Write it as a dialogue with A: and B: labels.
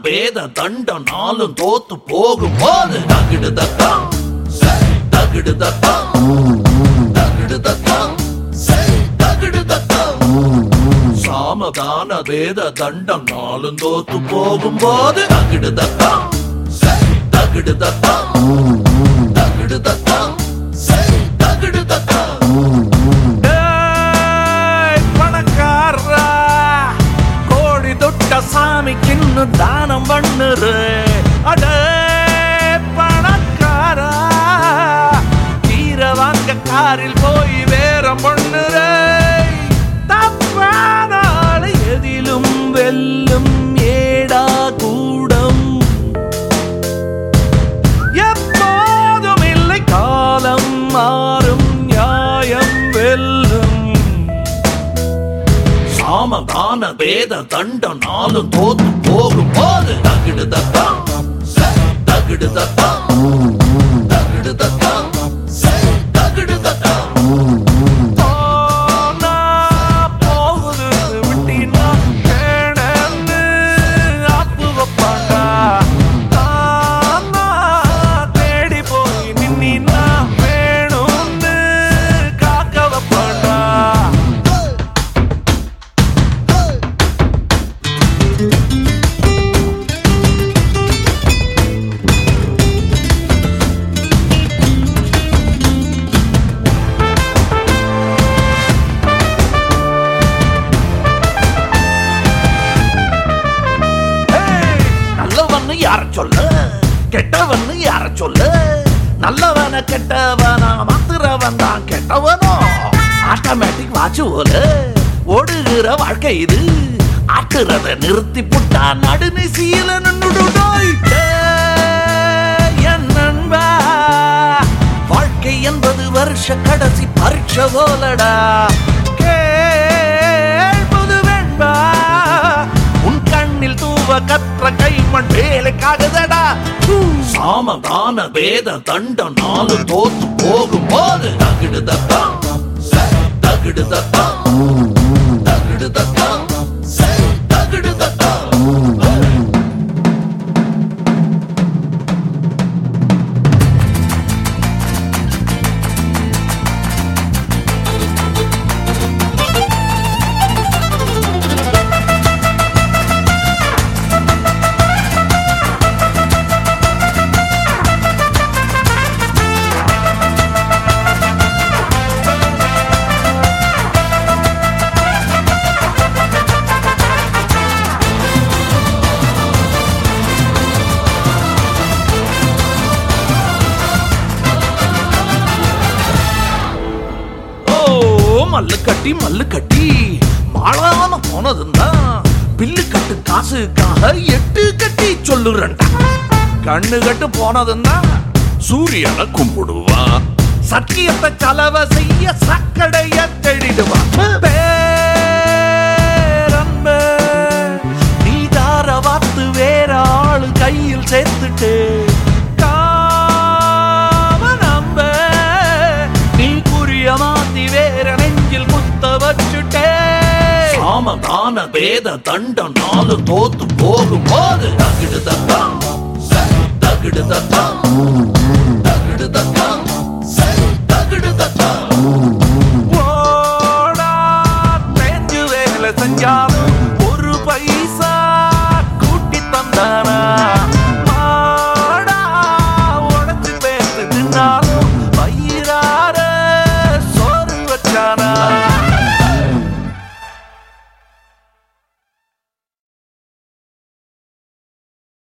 A: வேத தண்டம் நாளும் தோத்து போகும் போது தகிடு தத்தம் தகிடு தத்தம் தகிடு தத்தம் தகிடு தத்தம் சாமதான வேத தண்டம் நாளும் தோத்து போகும் போது தகிடு தத்தம் தகிடு தத்தம் தகிடு தத்தம் தகிடு தத்தம்
B: ஏய், பணக்காரா கோடி தொட்ட சாமிக்கு இன்னும் தானம் பண்ணுரு அடே பணக்காரா கீர வாங்க காரில் போய் வேறம் பண்ணுரு தப்பான ஆளு எதிலும் வெல்லும் ஏடா கூடம் எப்போதும் இல்லை காலம் மாறும் நியாயம் வெல்லும்
A: சாமதான வேத தண்டம் நாளும் தோத்து போகும் போது தகிடு தத்தம் தகிடு தத்தம் தகிடு தத்தம் தகிடு தத்தம்
B: போனா போகுது விட்டினா கேணன்னு ஆப்பு வைப்பாண்டா. தானா தேடி போய் நின்னினா வேணும்னு காக்க வைப்பாண்டா.
A: ஏய், நல்லவன்னு யார சொல்ல கெட்டவன்னு யார சொல்ல நல்லவன கெட்டவனா மாத்துறவன் தான் கெட்டவனோ ஆட்டோமேட்டிக் வாட்ச் போல ஓடுகிற வாழ்க்கை இது ஆட்டுறத நிறுத்தி புட்டா நடுநிசீல நின்னுடுடோய் என் நண்பா வாழ்க்கை என்பது வருஷ கடைசி பரீட்சை போலடா கேள்வது வேண்டா உன் கண்ணில் தூவ கற்ற கைமண் வேலைக்காகுதடா சாமதான வேத தண்டம் நாலு தோத்து போகும் போது தகிடு தத்தம் தகிடு தத்தம் தகிடு தத்தம் தகிடு தத்தம் ஓ மல்லு கட்டி மல்லு கட்டி மாளாம போனதுன்னா பில்லு கட்டு காசுக்காக எட்டு கட்டி சொல்லுறண்டா கண்ணு கட்டு போனதுன்னா சூரியனை கும்பிடுவான் சத்தியத்தை செலவ செய்ய சக்கடைய தேடிடுவான் பேரன்பு நீ தார வாத்து வேற ஆளு கையில் சேர்த்துட்டு காம நம்ப நீ குறிய மாத்தி வேற நெஞ்சில் குத்த வச்சுட்டே சாமதான வேத தண்டம் நாலு தோத்து போகும் போது தகிடு தத்தம்